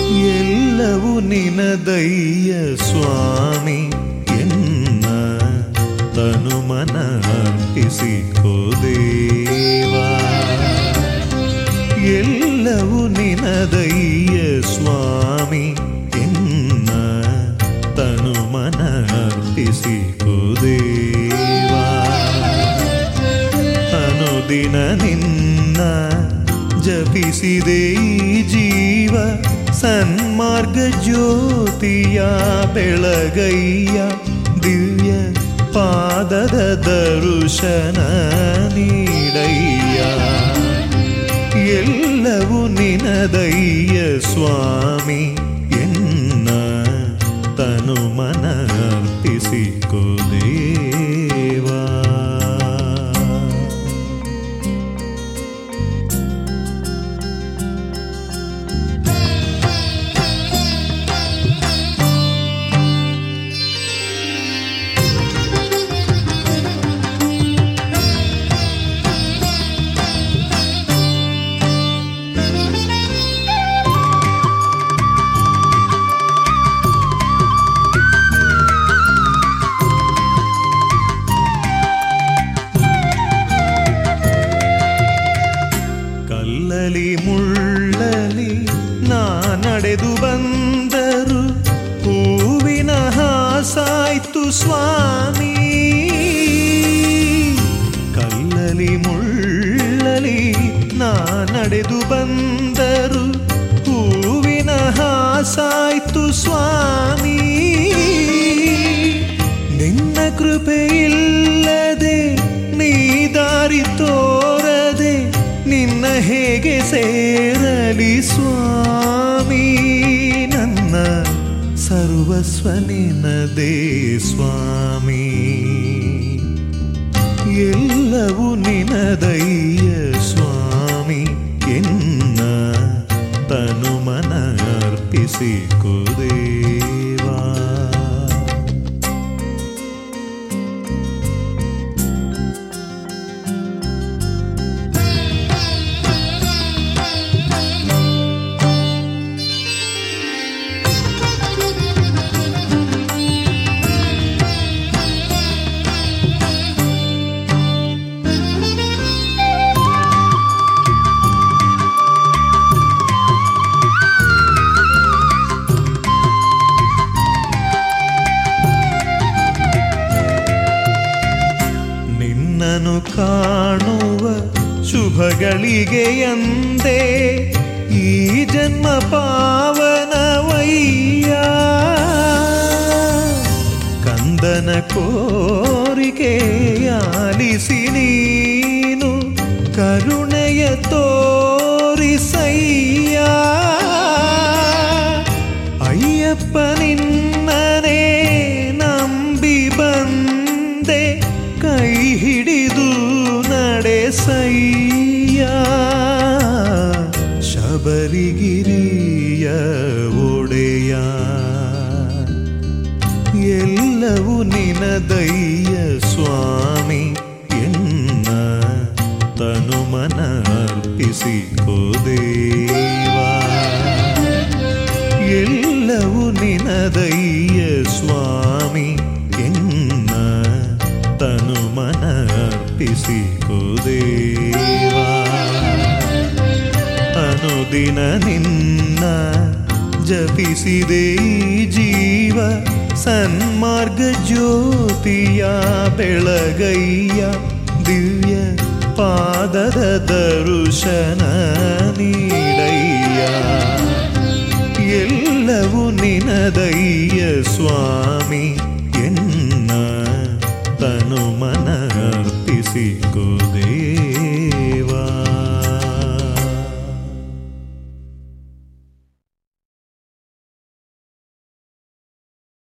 ಎಲ್ಲವೂ ನಿನದಯ್ಯ ಸ್ವಾಮಿ ಎನ್ನ ತನು ಮನ ಅರ್ಪಿಸಿಕೋ ದೇವಾ ಎಲ್ಲವೂ ನಿನದಯ್ಯ ಸ್ವಾಮಿ ಎನ್ನ ತನು ಮನ ಅರ್ಪಿಸಿಕೋ ದೇವಾ ಅನುದಿನ ನಿನ್ನ ಜಪಿಸಿದೆ ಈ ಜೀವ ಸನ್ಮಾರ್ಗ ಜ್ಯೋತಿಯ ಬೆಳಗಯ್ಯ ದಿವ್ಯ ಪಾದದ ದರುಶನ ನೀಡಯ್ಯ ಎಲ್ಲವೂ ನಿನದಯ್ಯ ಸ್ವಾಮಿ ಎನ್ನ ತನು ಮನ ಅರ್ಪಿಸಿಕೋ ದೇವಾ ಕಲ್ಲಲಿ ಮುಳ್ಳಲಿ ನಾ ನಡೆದು ಬಂದರು ಹೂವಿನ ಹಾಸಾಯ್ತು ಸ್ವಾಮಿ ಕಲ್ಲಲಿ ಮುಳ್ಳಲಿ ನಾ ನಡೆದು ಬಂದರು ಹೂವಿನ ಹಾಸಾಯ್ತು ಸ್ವಾಮಿ ನಿನ್ನ ಕೃಪೆಯಿಲ್ಲದೆ ನೀ ದಾರಿ ತೋರದೆ ನಿನ್ನ ಹೇಗೆ ಸೇರಲಿ ಸ್ವಾಮಿ ನನ್ನ ಸರ್ವಸ್ವ ನಿನ್ನದೇ ಸ್ವಾಮಿ ಎಲ್ಲವೂ ನಿನದಯ್ಯ ಸ್ವಾಮಿ ಎನ್ನ ತನು ಮನ ಅರ್ಪಿಸಿಕೋ ದೇವಾ ನಿನ್ನನು ಕಾಣುವ ಶುಭಗಳಿಗೆಯಂದೇ ಈ ಜನ್ಮ ಪಾವನವಯ್ಯ ಕಂದನ ಕೋರಿಕೆ ಆಲಿಸಿ ನೀನು ಕರುಣೆಯ ತೋರಿಸಯ್ಯ ಅಯ್ಯಪ್ಪ ನಿನ್ನನೇ ನಂಬಿ ಬಂದೆ ಕೈ ಹಿಡಿದು ನಡೆಸಯ್ಯ ಶಬರಿಗಿರಿಯ ಒಡೆಯ ಎಲ್ಲವೂ ನಿನದಯ್ಯ ಸ್ವಾಮಿ ಎನ್ನ ತನು ಮನ ಅರ್ಪಿಸಿಕೋ ದೇವಾ ಎಲ್ಲವೂ ನಿನದಯ್ಯ ಸ್ವಾಮಿ ಎನ್ನ ತನು ಮನ ಅರ್ಪಿಸಿಕೋ ದೇವಾ ಅನುದಿನ ನಿನ್ನ ಜಪಿಸಿದೆ ಈ ಜೀವ ಸನ್ಮಾರ್ಗ ಜ್ಯೋತಿಯ ಬೆಳಗಯ್ಯ ದಿವ್ಯ ಪಾದದ ದರುಶನ ನೀಡಯ್ಯ ಎಲ್ಲವೂ ನಿನದಯ್ಯ ಸ್ವಾಮಿ ಎನ್ನ ತನು ಮನ ಅರ್ಪಿಸಿಕೋ ದೇವಾ